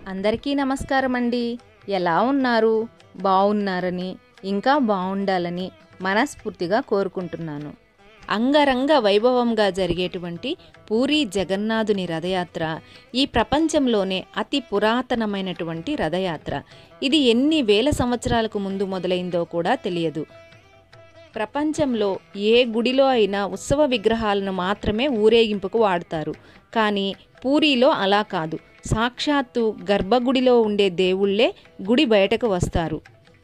అందరికీ నమస్కారం అండి ఎలా ఉన్నారు బాగున్నారని ఇంకా బాగుండాలని మనస్ఫూర్తిగా కోరుకుంటున్నాను అంగరంగ వైభవంగా జరిగేటువంటి పూరి జగన్నాథుని రథయాత్ర ఈ ప్రపంచంలోనే అతి పురాతనమైనటువంటి రథయాత్ర ఇది ఎన్ని వేల సంవత్సరాలకు ముందు మొదలైందో కూడా తెలియదు ప్రపంచంలో ఏ గుడిలో అయినా ఉత్సవ విగ్రహాలను మాత్రమే ఊరేగింపుకు వాడతారు కానీ పూరిలో అలా కాదు సాక్షాత్తు గర్భగుడిలో ఉండే దేవుళ్ళే గుడి బయటకు వస్తారు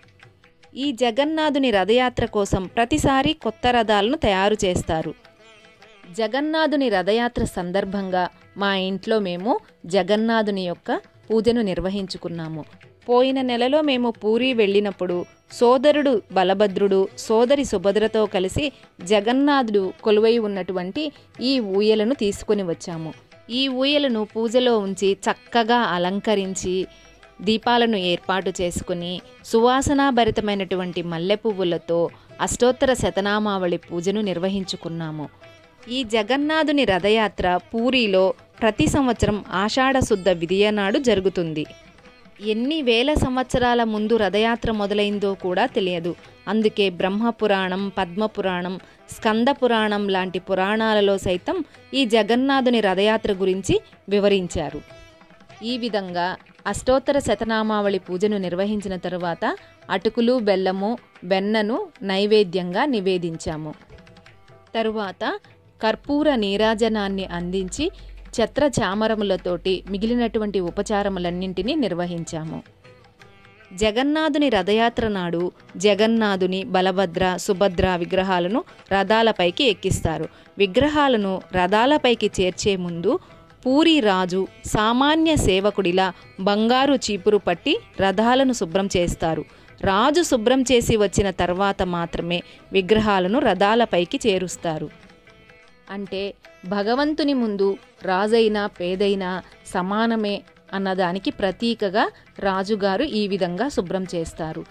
ఈ జగన్నాథుని రథయాత్ర కోసం ప్రతిసారి కొత్త రథాలను తయారు చేస్తారు జగన్నాథుని రథయాత్ర సందర్భంగా మా ఇంట్లో మేము జగన్నాథుని యొక్క పూజను నిర్వహించుకున్నాము పోయిన నెలలో మేము పూరి వెళ్ళినప్పుడు సోదరుడు బలభద్రుడు సోదరి సుభద్రతో కలిసి జగన్నాథుడు కొలువై ఉన్నటువంటి ఈ ఊయలను తీసుకొని వచ్చాము ఈ ఊయలను పూజలో ఉంచి చక్కగా అలంకరించి దీపాలను ఏర్పాటు చేసుకుని సువాసనాభరితమైనటువంటి మల్లె పువ్వులతో అష్టోత్తర శతనామావళి పూజను నిర్వహించుకున్నాము ఈ జగన్నాథుని రథయాత్ర పూరిలో ప్రతి సంవత్సరం ఆషాఢ శుద్ధ విధియ నాడు జరుగుతుంది ఎన్ని వేల సంవత్సరాల ముందు రథయాత్ర మొదలైందో కూడా తెలియదు అందుకే బ్రహ్మపురాణం పద్మపురాణం స్కంద పురాణం లాంటి పురాణాలలో సైతం ఈ జగన్నాథుని రథయాత్ర గురించి వివరించారు ఈ విధంగా అష్టోత్తర శతనామావళి పూజను నిర్వహించిన తరువాత అటుకులు బెల్లము వెన్నను నైవేద్యంగా నివేదించాము తరువాత కర్పూర నీరాజనాన్ని అందించి ఛత్ర చామరములతోటి మిగిలినటువంటి ఉపచారములన్నింటినీ నిర్వహించాము జగన్నాథుని రథయాత్ర నాడు జగన్నాథుని బలభద్ర సుభద్ర విగ్రహాలను రథాలపైకి ఎక్కిస్తారు విగ్రహాలను రథాలపైకి చేర్చే ముందు పూరి రాజు సామాన్య సేవకుడిలా బంగారు చీపురు పట్టి రథాలను శుభ్రం చేస్తారు రాజు శుభ్రం చేసి వచ్చిన తర్వాత మాత్రమే విగ్రహాలను రథాలపైకి చేరుస్తారు అంటే భగవంతుని ముందు రాజైనా పేదైనా సమానమే అన్నదానికి ప్రతీకగా రాజుగారు ఈ విధంగా శుభ్రం చేస్తారు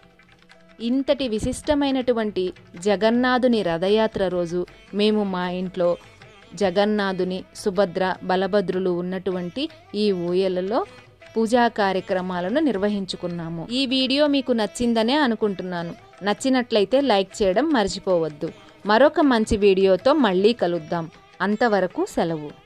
ఇంతటి విశిష్టమైనటువంటి జగన్నాథుని రథయాత్ర రోజు మేము మా ఇంట్లో జగన్నాథుని సుభద్ర బలభద్రులు ఉన్నటువంటి ఈ ఊయలలో పూజా కార్యక్రమాలను నిర్వహించుకున్నాము ఈ వీడియో మీకు నచ్చిందనే అనుకుంటున్నాను నచ్చినట్లయితే లైక్ చేయడం మర్చిపోవద్దు మరొక మంచి వీడియోతో మళ్ళీ కలుద్దాం అంతవరకు సెలవు